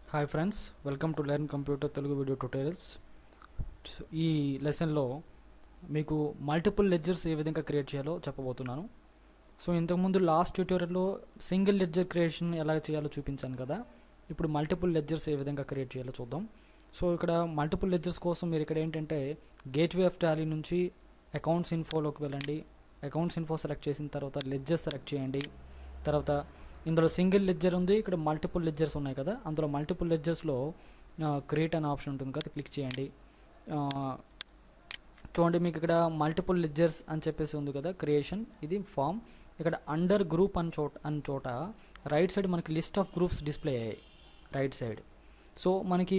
hi friends welcome to learn computer Telugu video tutorials ఈ లెసన్లో మీకు మల్టిపుల్ లెడ్జర్స్ ఏ విధంగా క్రియేట్ చేయాలో చెప్పబోతున్నాను సో ఇంతకుముందు లాస్ట్ ట్యూటోరియల్లో సింగిల్ లెడ్జర్ క్రియేషన్ ఎలా చేయాలో చూపించాను కదా ఇప్పుడు మల్టిపుల్ లెడ్జర్స్ ఏ విధంగా క్రియేట్ చేయాలో చూద్దాం సో ఇక్కడ మల్టిపుల్ లెడ్జర్స్ కోసం మీరు ఇక్కడ ఏంటంటే గేట్వే ఆఫ్ టాలీ నుంచి అకౌంట్స్ ఇన్ఫోలోకి వెళ్ళండి అకౌంట్స్ ఇన్ఫో సెలెక్ట్ చేసిన తర్వాత లెడ్జర్ సెలెక్ట్ చేయండి తర్వాత ఇందులో సింగిల్ లెడ్జర్ ఉంది ఇక్కడ మల్టిపుల్ లెడ్జర్స్ ఉన్నాయి కదా అందులో మల్టిపుల్ లెడ్జర్స్లో క్రియేట్ అనే ఆప్షన్ ఉంటుంది కదా క్లిక్ చేయండి ఆ, చూడండి మీకు ఇక్కడ మల్టిపుల్ లెడ్జర్స్ అని చెప్పేసి ఉంది కదా క్రియేషన్ ఇది ఫామ్ ఇక్కడ అండర్ గ్రూప్ అని చోట అని చోట రైట్ సైడ్ మనకి లిస్ట్ ఆఫ్ గ్రూప్స్ డిస్ప్లే అయ్యాయి రైట్ సైడ్ సో మనకి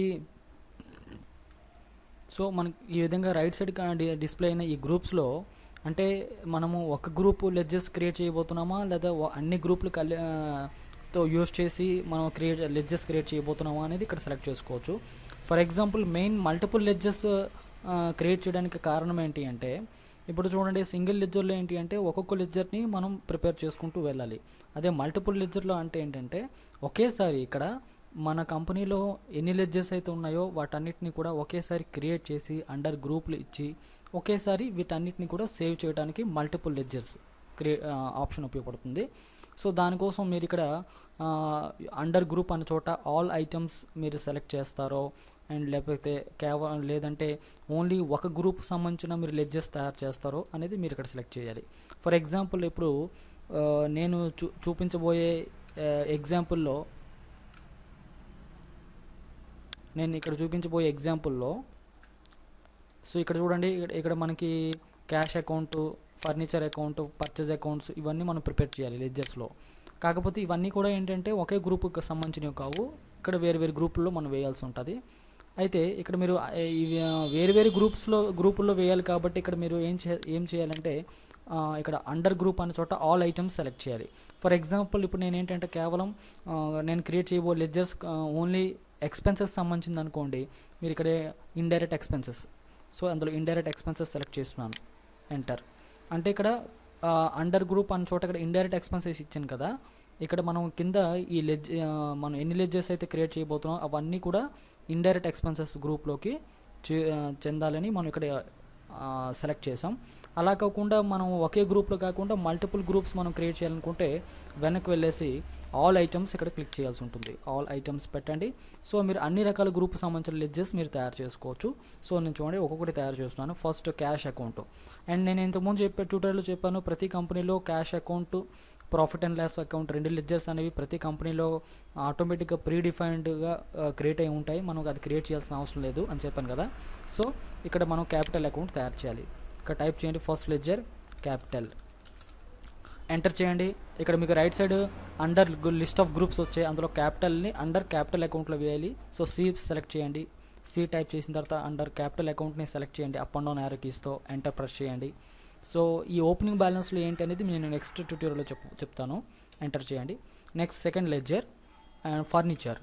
సో మనకి ఈ విధంగా రైట్ సైడ్ డిస్ప్లే అయిన ఈ గ్రూప్స్లో అంటే మనము ఒక గ్రూప్ లెడ్జెస్ క్రియేట్ చేయబోతున్నామా లేదా ఓ- అన్ని గ్రూపులు కలి ఆ, తో యూస్ చేసి మనం క్రియేట్ లెడ్జెస్ క్రియేట్ చేయబోతున్నామా అనేది ఇక్కడ సెలెక్ట్ చేసుకోవచ్చు for example main multiple ledgers create చేయడానికి కారణం ఏంటి అంటే ఇప్పుడు చూడండి సింగిల్ లెడ్జర్లో ఏంటి అంటే ఒక్కొక్క లెడ్జర్ని మనం ప్రిపేర్ చేసుకుంటూ వెళ్ళాలి అదే మల్టిపుల్ లెడ్జర్లో అంటే ఏంటంటే ఒకేసారి ఇక్కడ మన కంపెనీలో ఎన్ని లెడ్జెస్ అయితే ఉన్నాయో వాటన్నిటిని కూడా ఒకేసారి క్రియేట్ చేసి అండర్ గ్రూప్లు ఇచ్చి ఒకేసారి వీటన్నిటిని కూడా సేవ్ చేయడానికి మల్టిపుల్ లెడ్జర్స్ క్రియే ఆప్షన్ ఉపయోగపడుతుంది సో దానికోసం మీరు ఇక్కడ అండర్ గ్రూప్ అన్న చోట ఆల్ ఐటమ్స్ మీరు సెలెక్ట్ చేస్తారో అండ్ లేకపోతే కేవలం లేదంటే ఓన్లీ ఒక గ్రూప్ సంబంధించిన మీరు లెడ్జెస్ తయారు చేస్తారో అనేది మీరు ఇక్కడ సెలెక్ట్ చేయాలి ఫర్ ఎగ్జాంపుల్ ఇప్పుడు ఆ, నేను చూ చూపించబోయే ఎగ్జాంపుల్లో నేను ఇక్కడ చూపించబోయే ఎగ్జాంపుల్లో సో ఇక్కడ చూడండి ఇక్కడ ఇక్కడ మనకి cash account furniture account purchase accounts ఇవన్నీ మనం ప్రిపేర్ చేయాలి లెడ్జర్స్లో కాకపోతే ఇవన్నీ కూడా ఏంటంటే ఒకే గ్రూప్కి సంబంధించినవి కావు ఇక్కడ వేరు వేరు గ్రూపుల్లో మనం వేయాల్సి ఉంటుంది అయితే ఇక్కడ మీరు ఆ, ఇవి ఆ, వేరు వేరు గ్రూప్స్లో గ్రూపుల్లో వేయాలి కాబట్టి ఇక్కడ మీరు ఏం చే ఏం చేయాలంటే ఆ, ఇక్కడ అండర్ గ్రూప్ అనే చోట ఆల్ ఐటమ్స్ సెలెక్ట్ చేయాలి ఫర్ ఎగ్జాంపుల్ ఇప్పుడు నేను ఏంటంటే కేవలం ఆ, నేను క్రియేట్ చేయబో లెడ్జర్స్ ఓన్లీ ఎక్స్పెన్సెస్ సంబంధించింది అనుకోండి మీరు ఇక్కడ ఇండైరెక్ట్ ఎక్స్పెన్సెస్ సో అందులో ఇండైరెక్ట్ ఎక్స్పెన్సెస్ సెలెక్ట్ చేస్తున్నాను ఎంటర్ అంటే ఇక్కడ అండర్ గ్రూప్ అన్న చోట ఇక్కడ ఇండైరెక్ట్ ఎక్స్పెన్సెస్ ఇచ్చాను కదా ఇక్కడ మనం కింద ఈ లెజ్ ఆ, మనం ఎన్ని లెడ్జెస్ అయితే క్రియేట్ చేయబోతున్నాం అవన్నీ కూడా ఇండైరెక్ట్ ఎక్స్పెన్సెస్ గ్రూప్లోకి చే- ఆ, చెందాలని మనం ఇక్కడ సెలెక్ట్ చేసాం అలా కాకుండా మనం ఒకే గ్రూప్లో కాకుండా మల్టిపుల్ గ్రూప్స్ మనం క్రియేట్ చేయాలనుకుంటే వెనక్కి వెళ్ళేసి ఆల్ ఐటమ్స్ ఇక్కడ క్లిక్ చేయాల్సి ఉంటుంది ఆల్ ఐటమ్స్ పెట్టండి సో మీరు అన్ని రకాల గ్రూప్ సంబంధించిన లెడ్జెస్ మీరు తయారు చేసుకోవచ్చు సో నేను చూడండి ఒక్కొక్కటి తయారు చేస్తున్నాను ఫస్ట్ క్యాష్ అకౌంట్ అండ్ నేను ఇంతకుముందు చెప్పే ట్యూటోరియల్లో చెప్పాను ప్రతి కంపెనీలో cash account profit and loss account రెండు లెడ్జర్స్ అనేవి ప్రతి కంపెనీలో ఆటోమేటిక్గా ప్రీ డిఫైన్డ్గా క్రియేట్ అయి ఉంటాయి మనం అది క్రియేట్ చేయాల్సిన అవసరం లేదు అని చెప్పాను కదా సో ఇక్కడ మనం క్యాపిటల్ అకౌంట్ తయారు చేయాలి ఇక్కడ టైప్ చేయండి ఫస్ట్ లెడ్జర్ క్యాపిటల్ ఎంటర్ చేయండి ఇక్కడ మీకు right side under list of groups వచ్చాయి అందులో క్యాపిటల్ని అండర్ క్యాపిటల్ అకౌంట్లో వేయాలి సో సి సెలెక్ట్ చేయండి సి టైప్ చేసిన తర్వాత అండర్ క్యాపిటల్ అకౌంట్ని సెలెక్ట్ చేయండి అప్ అండ్ డౌన్ యారో కీస్తో ఎంటర్ ప్రెస్ చేయండి సో ఈ ఓపెనింగ్ బ్యాలెన్స్లో ఏంటి అనేది నేను నెక్స్ట్ ట్యూటోరియల్లో చెప్ చెప్తాను ఎంటర్ చేయండి next second ledger and furniture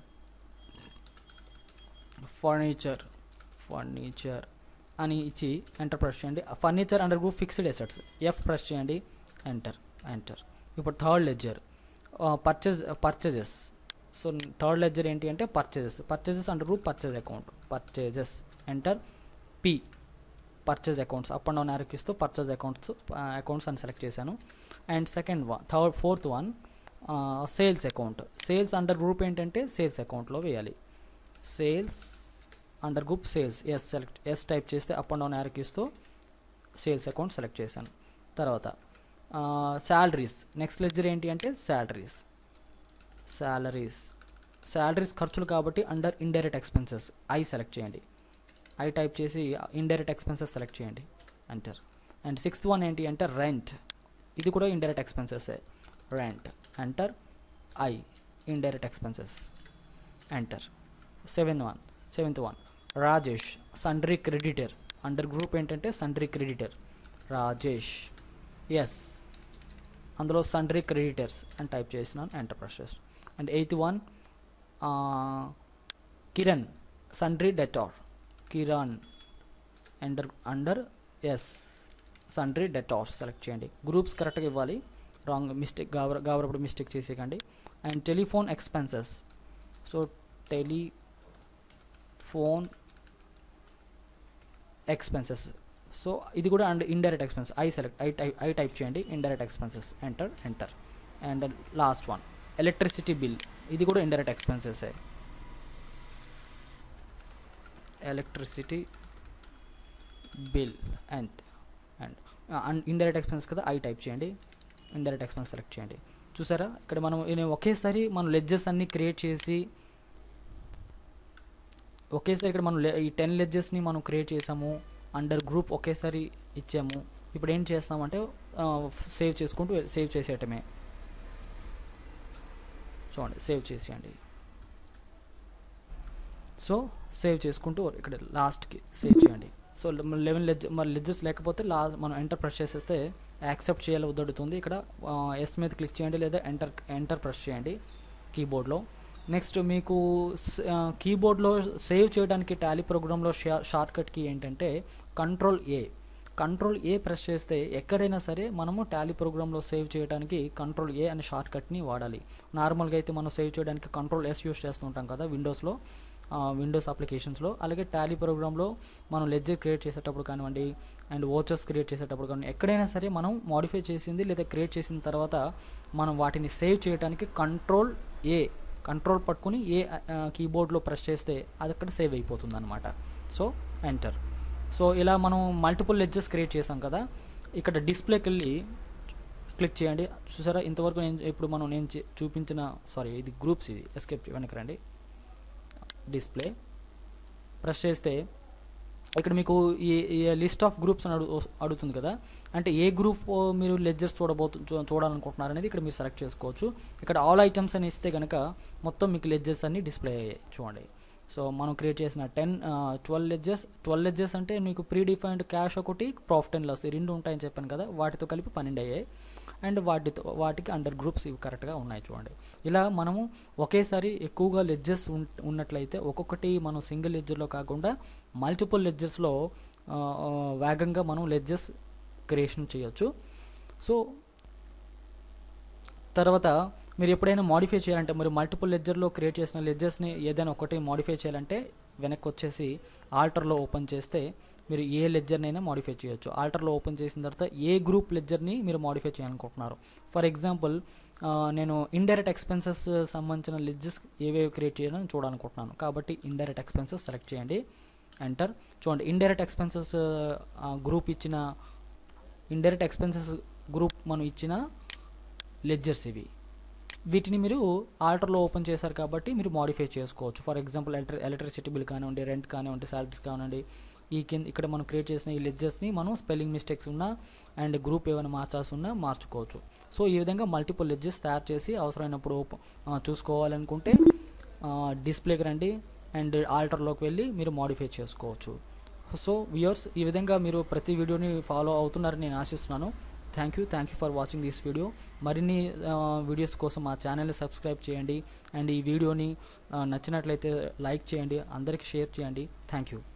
furniture furniture అని ఇచ్చి ఎంటర్ ప్రెస్ చేయండి furniture under group fixed assets F press చేయండి ఎంటర్ ఎంటర్ ఇప్పుడు third ledger purchase purchases so third ledger ఏంటి అంటే purchases purchases under group purchase account purchases enter P purchase accounts up and down యారకిస్తూ purchase accounts accounts అని select చేశాను and second one third fourth one sales account sales under group ఏంటంటే sales అకౌంట్లో వేయాలి sales under group sales S select S type చేస్తే up and down యారకిస్తూ sales account select చేశాను తర్వాత శాలరీస్ నెక్స్ట్ లెడ్జర్ ఏంటి అంటే శాలరీస్ శాలరీస్ శాలరీస్ ఖర్చులు కాబట్టి under indirect expenses I select చేయండి ఐ టైప్ చేసి ఇండైరెక్ట్ ఎక్స్పెన్సెస్ సెలెక్ట్ చేయండి ఎంటర్ అండ్ సిక్స్త్ వన్ ఏంటి అంటే రెంట్ ఇది కూడా indirect expenses rent enter I indirect expenses enter seven one seventh one Rajesh sundry creditor under group ఏంటంటే sundry creditor Rajesh S అందులో sundry creditors అని type చేసినాను ఎంటర్ ప్రెస్ చేస్తాను and eighth one Kiran sundry debtor Kiran under under S sundry debtors select చేయండి groups కరెక్ట్గా ఇవ్వాలి wrong mistake గాబర గాబరప్పుడు మిస్టేక్ చేసేయకండి and telephone expenses so telephone expenses so ఇది కూడా and indirect expense I select I type I type చేయండి indirect expenses enter enter and last one electricity bill ఇది కూడా indirect expenses electricity bill and and and indirect expense కదా I type చేయండి indirect expense select చేయండి చూసారా ఇక్కడ మనం నేను ఒకేసారి మనం లెడ్జెస్ అన్నీ క్రియేట్ చేసి ఒకేసారి ఇక్కడ మనం లె- ఈ టెన్ లెడ్జెస్ని మనం క్రియేట్ చేసాము అండర్ గ్రూప్ ఒకేసారి ఇచ్చాము ఇప్పుడు ఏం చేస్తామంటే సేవ్ చేసుకుంటూ సేవ్ చేసేయటమే చూడండి సేవ్ చేసేయండి సో సేవ్ చేసుకుంటూ ఇక్కడ లాస్ట్కి సేవ్ చేయండి సో లెవెన్ లెజ్ మరి లెడ్జెస్ లేకపోతే లాస్ట్ మనం ఎంటర్ ప్రెస్ చేసేస్తే యాక్సెప్ట్ చేయాలి వద్దడుతుంది ఇక్కడ ఎస్ మీద క్లిక్ చేయండి లేదా ఎంటర్ ఎంటర్ ప్రెస్ చేయండి కీబోర్డ్లో నెక్స్ట్ మీకు కీబోర్డ్లో సేవ్ చేయడానికి టాలీ ప్రోగ్రాంలో షార్ట్ కట్ కీ ఏంటంటే control A control A press చేస్తే ఎక్కడైనా సరే మనము టాలీ ప్రోగ్రాంలో సేవ్ చేయడానికి కంట్రోల్ ఏ అనే షార్ట్ కట్ని వాడాలి నార్మల్గా అయితే మనం సేవ్ చేయడానికి కంట్రోల్ ఎస్ యూస్ చేస్తుంటాం కదా విండోస్లో విండోస్ అప్లికేషన్స్లో అలాగే టాలీ ప్రోగ్రాంలో మనం లెడ్జర్ క్రియేట్ చేసేటప్పుడు కానివ్వండి అండ్ ఓచర్స్ క్రియేట్ చేసేటప్పుడు కానీ ఎక్కడైనా సరే మనం మాడిఫై చేసింది లేదా క్రియేట్ చేసిన తర్వాత మనం వాటిని సేవ్ చేయడానికి కంట్రోల్ ఏ కంట్రోల్ పట్టుకుని ఏ కీబోర్డ్లో ప్రెస్ చేస్తే అది అక్కడ సేవ్ అయిపోతుంది అనమాట సో ఎంటర్ సో ఇలా మనం మల్టిపుల్ లెడ్జెస్ క్రియేట్ చేసాం కదా ఇక్కడ డిస్ప్లేకి వెళ్ళి క్లిక్ చేయండి చూసారా ఇంతవరకు నేను ఇప్పుడు మనం నేను చే- చూపించిన సారీ ఇది గ్రూప్స్ ఇది ఎస్కేప్ వెనక్కి రండి డిస్ప్లే ప్రెస్ చేస్తే ఇక్కడ మీకు ఈ లిస్ట్ ఆఫ్ గ్రూప్స్ అని అడుగు అడుగుతుంది కదా అంటే ఏ గ్రూప్ మీరు లెడ్జర్స్ చూడబోతు చూ- చూడాలనుకుంటున్నారు అనేది ఇక్కడ మీరు సెలెక్ట్ చేసుకోవచ్చు ఇక్కడ ఆల్ ఐటమ్స్ అని ఇస్తే కనుక మొత్తం మీకు లెడ్జెస్ అన్ని డిస్ప్లే అయ్యాయి చూడండి సో మనం క్రియేట్ చేసిన ten twelve ledgers twelve ledgers అంటే మీకు ప్రీ డిఫైన్డ్ క్యాష్ ఒకటి ప్రాఫిట్ అండ్ లాస్ ఈ రెండు ఉంటాయని చెప్పాను కదా వాటితో కలిపి పన్నెండు అయ్యాయి అండ్ వాటితో వాటికి అండర్ గ్రూప్స్ ఇవి కరెక్ట్గా ఉన్నాయి చూడండి ఇలా మనము ఒకేసారి ఎక్కువగా లెడ్జెస్ ఉన్నట్లయితే ఒక్కొక్కటి మనం సింగిల్ లెడ్జర్లో కాకుండా మల్టిపుల్ లెడ్జెస్లో వేగంగా మనం లెడ్జెస్ క్రియేషన్ చేయొచ్చు సో తర్వాత మీరు ఎప్పుడైనా మాడిఫై చేయాలంటే మరి మల్టిపుల్ లెడ్జర్లో క్రియేట్ చేసిన లెడ్జర్స్ని ఏదైనా ఒకటి మాడిఫై చేయాలంటే వెనక్కి వచ్చేసి ఆల్టర్లో ఓపెన్ చేస్తే మీరు ఏ లెడ్జర్నైనా మాడిఫై చేయొచ్చు ఆల్టర్లో ఓపెన్ చేసిన తర్వాత ఏ గ్రూప్ లెడ్జర్ని మీరు మాడిఫై చేయాలనుకుంటున్నారు ఫర్ ఎగ్జాంపుల్ నేను ఇండైరెక్ట్ ఎక్స్పెన్సెస్ సంబంధించిన లెడ్జెస్ ఏవేవి క్రియేట్ చేయాలని చూడాలనుకుంటున్నాను కాబట్టి ఇండైరెక్ట్ ఎక్స్పెన్సెస్ సెలెక్ట్ చేయండి ఎంటర్ చూడండి ఇండైరెక్ట్ ఎక్స్పెన్సెస్ గ్రూప్ ఇచ్చిన ఇండైరెక్ట్ ఎక్స్పెన్సెస్ గ్రూప్ మనం ఇచ్చిన లెడ్జర్స్ ఇవి వీటిని మీరు ఆల్టర్లో ఓపెన్ చేశారు కాబట్టి మీరు మాడిఫై చేసుకోవచ్చు ఫర్ ఎగ్జాంపుల్ ఎలక్ట్రి ఎలక్ట్రిసిటీ బిల్ కానివ్వండి రెంట్ కానివ్వండి సాలరీస్ కానివ్వండి ఈ కింద ఇక్కడ మనం క్రియేట్ చేసిన ఈ లెడ్జర్స్ని మనం స్పెల్లింగ్ మిస్టేక్స్ ఉన్నా అండ్ గ్రూప్ ఏమైనా మార్చాల్సి ఉన్నా మార్చుకోవచ్చు సో ఈ విధంగా మల్టిపుల్ లెడ్జెస్ తయారు చేసి అవసరమైనప్పుడు ఓప- ఆ, చూసుకోవాలనుకుంటే డిస్ప్లేకి రండి అండ్ ఆల్టర్లోకి వెళ్ళి మీరు మాడిఫై చేసుకోవచ్చు సో వ్యూయర్స్ ఈ విధంగా మీరు ప్రతి వీడియోని ఫాలో అవుతున్నారని నేను ఆశిస్తున్నాను thank you thank you for watching this video మరిన్ని వీడియోస్ కోసం మా ఛానల్ని సబ్స్క్రైబ్ చేయండి అండ్ ఈ వీడియోని ఆ, నచ్చినట్లయితే లైక్ చేయండి అందరికీ షేర్ చేయండి థ్యాంక్ యూ